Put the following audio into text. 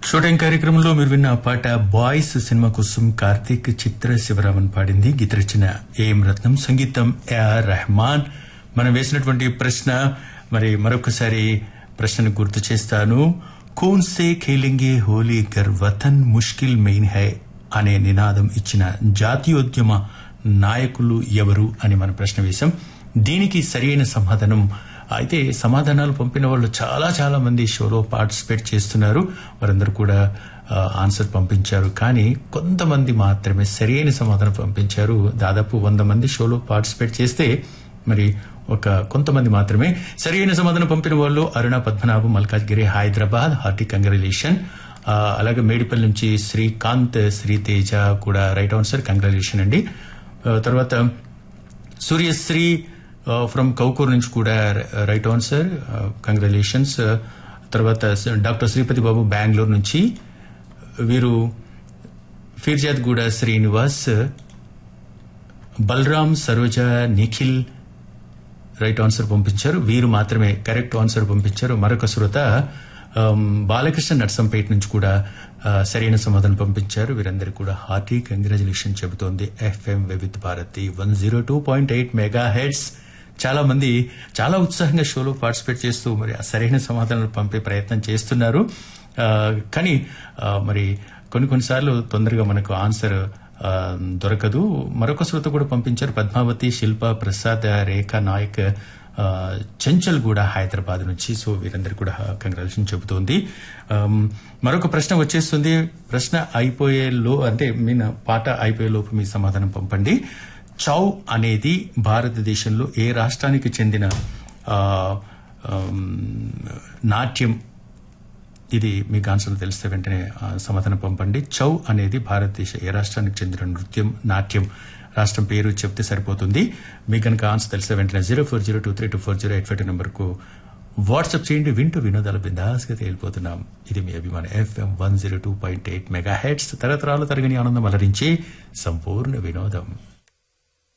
shooting కార్యక్రమంలో మీరు విన్న ఆ పాట బాయ్స్ సినిమా కోసం కార్తీక్ చిత్ర శివరామన్ పాడింది గీత రచన ఏం రత్నం సంగీతం ఏఆర్ రెహమాన్ మనం వేసినటువంటి ప్రశ్న మరి మరొకసారి ప్రశ్నను గుర్తు చేస్తాను కోన్ సే ఖేలింగే హోలీ గర్ వతన్ ముష్కిల్ మెయిన్ హై అనే నినాదం ఇచ్చిన జాతీయోద్యమ నాయకులు ఎవరు అని మనం ప్రశ్న వేశాం దీనికి సరైన సమాధానం అయితే సమాధానాలు పంపిన వాళ్ళు చాలా చాలా మంది షోలో పార్టిసిపేట్ చేస్తున్నారు వారందరూ కూడా ఆ, ఆన్సర్ పంపించారు కానీ కొంతమంది మాత్రమే సరైన సమాధానం పంపించారు దాదాపు వంద మంది షోలో పార్టిసిపేట్ చేస్తే మరి ఒక కొంతమంది మాత్రమే సరైన సమాధానం పంపిన వాళ్ళు అరుణ పద్మనాభం మల్కాజ్గిరి హైదరాబాద్ హార్టీ కంగ్రాచులేషన్ ఆ, అలాగే మేడిపల్లి నుంచి శ్రీకాంత్ శ్రీతేజ కూడా రైట్ ఆన్సర్ కంగ్రాచులేషన్ అండి ఆ, తర్వాత సూర్యశ్రీ ఫ్రమ్ కౌకూర్ నుంచి కూడా రైట్ ఆన్సర్ కంగ్రాచులేషన్స్ తర్వాత డాక్టర్ శ్రీపతి బాబు బెంగళూరు నుంచి వీరు ఫిర్జాద్ గూడ శ్రీనివాస్ బలరాం సరోజ నిఖిల్ రైట్ ఆన్సర్ పంపించారు వీరు మాత్రమే కరెక్ట్ ఆన్సర్ పంపించారు మరొక శ్రోత ఆమ్, బాలకృష్ణ నర్సంపేట నుంచి కూడా ఆ, సరైన సమాధానం పంపించారు వీరందరికీ కూడా హార్టీ కంగ్రాచులేషన్ చెబుతోంది FM Vividh Bharati one zero two point eight megahertz చాలా మంది చాలా ఉత్సాహంగా షోలో పార్టిసిపేట్ చేస్తూ మరి ఆ సరైన సమాధానాలు పంపే ప్రయత్నం చేస్తున్నారు ఆ, కానీ ఆ, మరి కొన్ని కొన్నిసార్లు తొందరగా మనకు ఆన్సర్ ఆ, దొరకదు మరొక శ్రోత కూడా పంపించారు పద్మావతి శిల్ప ప్రసాద్ రేఖ నాయక్ ఆ, చెంచల్ కూడా హైదరాబాద్ నుంచి సో వీరందరూ కూడా కంగ్రాచులేషన్ చెబుతోంది ఆమ్, మరొక ప్రశ్న వచ్చేస్తుంది ప్రశ్న అయిపోయే లో అంటే మీ పాట అయిపోయే లోపు మీ సమాధానం పంపండి చౌ అనేది భారతదేశంలో ఏ రాష్ట్రానికి చెందిన ఆ, ఆమ్, నాట్యం ఇది మీకు ఆన్సర్ తెలిస్తే వెంటనే ఆ, సమాధానం పంపండి చౌ అనేది భారతదేశ ఏ రాష్ట్రానికి చెందిన నృత్యం నాట్యం రాష్ట్రం పేరు చెప్తే సరిపోతుంది మీకు కనుక ఆన్సర్ తెలిస్తే వెంటనే zero four zero two three two four zero eight five నెంబర్కు వాట్సాప్ చేయండి వింటూ వినోదాల బిందాస్గా తేలిపోతున్నాం ఇది మీ అభిమాన FM one zero two point eight megahertz తరతరాలు తరగని ఆనందం అలరించి సంపూర్ణ వినోదం